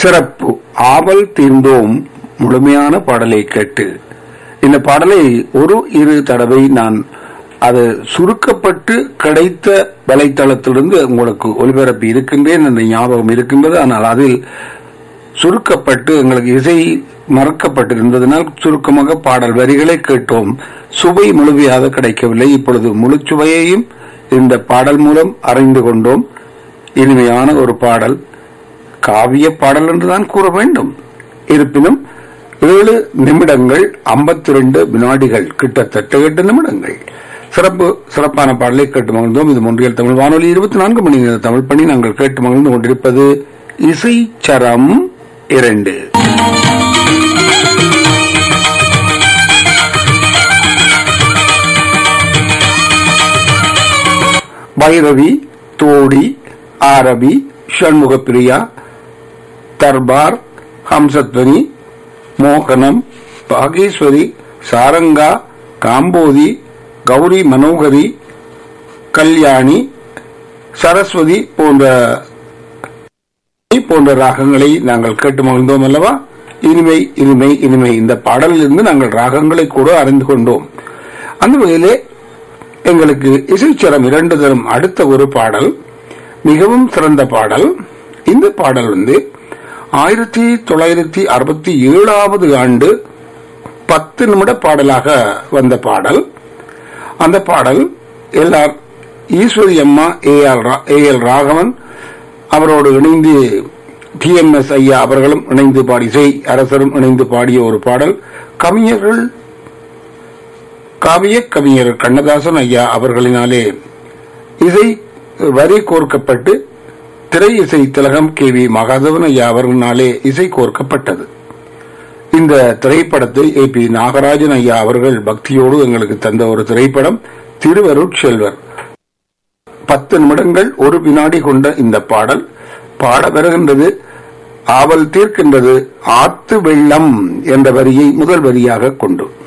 சிறப்பு ஆவல் தீர்ந்தோம் முழுமையான பாடலை கேட்டு இந்த பாடலை ஒரு இரு தடவை நான் அது சுருக்கப்பட்டு கிடைத்த வலைத்தளத்திலிருந்து உங்களுக்கு ஒலிபரப்பி இருக்கின்றேன் என்ற ஞாபகம் இருக்கின்றது ஆனால் அதில் சுருக்கப்பட்டு எங்களுக்கு இசை மறக்கப்பட்டிருந்ததனால் சுருக்கமாக பாடல் வரிகளை கேட்டோம் சுவை முழுமையாக கிடைக்கவில்லை இப்பொழுது முழு சுவையையும் இந்த பாடல் மூலம் அறிந்து கொண்டோம் இனிமையான ஒரு பாடல் காவிய பாடல் என்றுதான் கூற வேண்டும் இருப்பினும் ஏழு நிமிடங்கள் ஐம்பத்தி ரெண்டு வினாடிகள் கிட்டத்தட்ட எட்டு நிமிடங்கள் சிறப்பு சிறப்பான பாடலை கேட்டு மகிழ்ந்தோம் இது மொன்றியல் தமிழ் வானொலி இருபத்தி நான்கு மணி நேர தமிழ் பணி நாங்கள் கேட்டு மகிழ்ந்து கொண்டிருப்பது இசை சரம் இரண்டு பைரவி தோடி ஆரபி ஷண்முகப்பிரியா தர்பார் ஹம்சத்வனி மோகனம் பாகேஸ்வரி சாரங்கா காம்போதி கௌரி மனோகரி கல்யாணி சரஸ்வதி போன்ற போன்ற ராகங்களை நாங்கள் கேட்டு மகிழ்ந்தோம் அல்லவா இனிமை இனிமை இனிமை இந்த பாடலிலிருந்து நாங்கள் ராகங்களை கூட அறிந்து கொண்டோம் அந்த வகையிலே எங்களுக்கு இசைச்சரம் இரண்டு தரும் அடுத்த ஒரு பாடல் மிகவும் சிறந்த பாடல் இந்த பாடல் வந்து ஆயிரத்தி தொள்ளாயிரத்தி அறுபத்தி ஏழாவது ஆண்டு பத்து நிமிட பாடலாக வந்த பாடல் அந்த பாடல் எல் ஆர் ஈஸ்வரி அம்மா ஏ எல் ராகவன் அவரோடு இணைந்து டி எம் எஸ் ஐயா அவர்களும் இணைந்து பாடி இசை அரசரும் இணைந்து பாடிய ஒரு பாடல் கவிஞர்கள் காவிய கவிஞர் கண்ணதாசன் ஐயா அவர்களினாலே இசை வரி கோர்க்கப்பட்டு திரை இசை திலகம் கே வி மகாதவன் ஐயா அவர்களினாலே இசை கோர்க்கப்பட்டது இந்த திரைப்படத்தை ஏ பி நாகராஜன் ஐயா அவர்கள் பக்தியோடு எங்களுக்கு தந்த ஒரு திரைப்படம் திருவருட்செல்வர் பத்து நிமிடங்கள் ஒரு வினாடி கொண்ட இந்த பாடல் பாட பெறுகின்றது ஆவல் தீர்க்கின்றது ஆத்து வெள்ளம் என்ற வரியை முதல் வரியாக கொண்டு